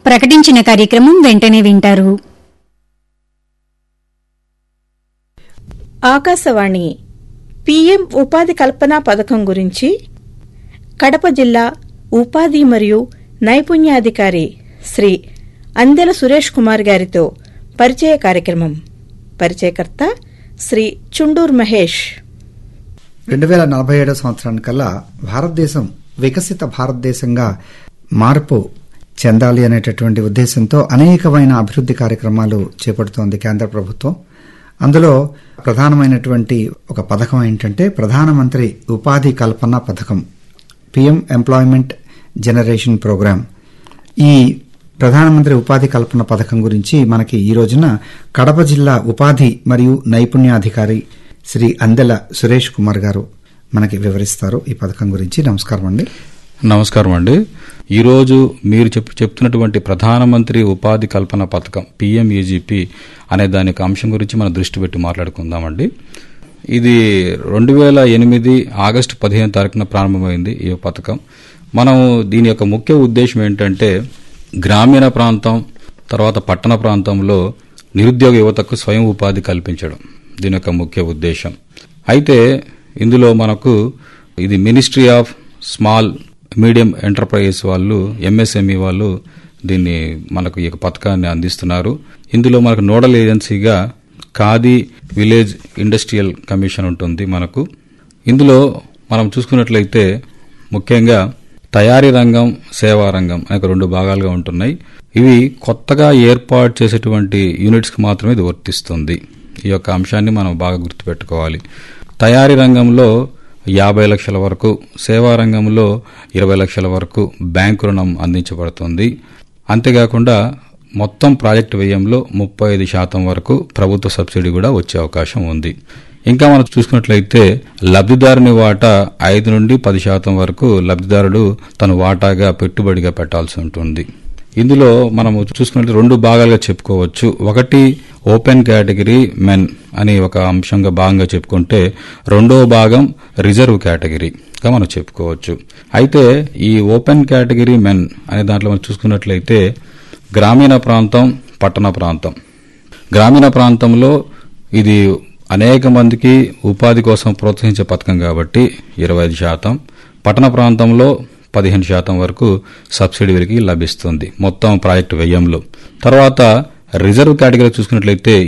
ప్రకటించిన కార్యక్రమం వెంటనే వింటారు ఆకాశవాణి పీఎం ఉపాధి కల్పన పథకం గురించి కడప జిల్లా ఉపాధి మరియు నైపుణ్యాధికారి శ్రీ అందెల సురేష్ కుమార్ గారితో పరిచయ కార్యక్రమం పరిచయకర్త శ్రీ చుండూర్ మహేష్ రెండు వేల నలభై ఏడో సంవత్సరానికల్లా భారతదేశం వికసిత భారతదేశంగా మార్పు చెందాలి అనేటటువంటి ఉద్దేశంతో అనేకమైన అభివృద్ధి కార్యక్రమాలు చేపడుతోంది కేంద్ర ప్రభుత్వం అందులో ప్రధానమైనటువంటి ఒక పథకం ఏంటంటే ప్రధానమంత్రి ఉపాధి కల్పన పథకం పిఎం ఎంప్లాయ్మెంట్ జనరేషన్ ప్రోగ్రాం ఈ ప్రధానమంత్రి ఉపాధి కల్పన పథకం గురించి మనకి ఈ రోజున కడప జిల్లా ఉపాధి మరియు నైపుణ్యాధికారి శ్రీ అందెల సురేష్ కుమార్ గారు మనకి వివరిస్తారు ఈ పథకం గురించి నమస్కారం అండి నమస్కారం అండి ఈరోజు మీరు చెప్పు చెప్తున్నటువంటి ప్రధానమంత్రి ఉపాధి కల్పన పథకం పిఎంఈజీపీ అనే దాని యొక్క అంశం గురించి మనం దృష్టి పెట్టి మాట్లాడుకుందామండి ఇది రెండు వేల ఎనిమిది ఆగస్టు పదిహేను తారీఖున ప్రారంభమైంది ఈ పథకం మనం దీని యొక్క ముఖ్య ఉద్దేశం ఏంటంటే గ్రామీణ ప్రాంతం తర్వాత పట్టణ ప్రాంతంలో నిరుద్యోగ యువతకు స్వయం ఉపాధి కల్పించడం దీని యొక్క ముఖ్య ఉద్దేశం అయితే ఇందులో మనకు ఇది ministry of small medium enterprises వాళ్ళు ఎంఎస్ఎంఈ వాళ్ళు దీన్ని మనకు ఈ యొక్క పథకాన్ని అందిస్తున్నారు ఇందులో మనకు నోడల్ ఏజెన్సీగా ఖాదీ విలేజ్ ఇండస్ట్రియల్ కమిషన్ ఉంటుంది మనకు ఇందులో మనం చూసుకున్నట్లయితే ముఖ్యంగా తయారీ రంగం సేవా రంగం అనే రెండు భాగాలుగా ఉంటున్నాయి ఇవి కొత్తగా ఏర్పాటు చేసేటువంటి యూనిట్స్కి మాత్రమే ఇది వర్తిస్తుంది ఈ యొక్క అంశాన్ని మనం బాగా గుర్తుపెట్టుకోవాలి తయారీ రంగంలో యాభై లక్షల వరకు సేవా రంగంలో ఇరవై లక్షల వరకు బ్యాంకు రుణం అందించబడుతుంది అంతేకాకుండా మొత్తం ప్రాజెక్టు వ్యయంలో ముప్పై ఐదు శాతం వరకు ప్రభుత్వ సబ్సిడీ కూడా వచ్చే అవకాశం ఉంది ఇంకా మనం చూసుకున్నట్లయితే లబ్ధిదారుని వాటా ఐదు నుండి పది శాతం వరకు లబ్ధిదారుడు తన వాటాగా పెట్టుబడిగా పెట్టాల్సి ఉంటుంది ఇందులో మనము చూసుకున్నట్టు రెండు భాగాలుగా చెప్పుకోవచ్చు ఒకటి ఓపెన్ కేటగిరీ మెన్ అని ఒక అంశంగా భాగంగా చెప్పుకుంటే రెండో భాగం రిజర్వ్ కేటగిరీగా మనం చెప్పుకోవచ్చు అయితే ఈ ఓపెన్ కేటగిరీ మెన్ అనే దాంట్లో మనం చూసుకున్నట్లయితే గ్రామీణ ప్రాంతం పట్టణ ప్రాంతం గ్రామీణ ప్రాంతంలో ఇది అనేక మందికి ఉపాధి కోసం ప్రోత్సహించే పథకం కాబట్టి ఇరవై ఐదు శాతం పట్టణ ప్రాంతంలో పదిహేను శాతం వరకు సబ్సిడీ వీరికి లభిస్తుంది మొత్తం ప్రాజెక్టు వ్యయంలో తర్వాత రిజర్వ్ కేటగిరీ చూసుకున్నట్లయితే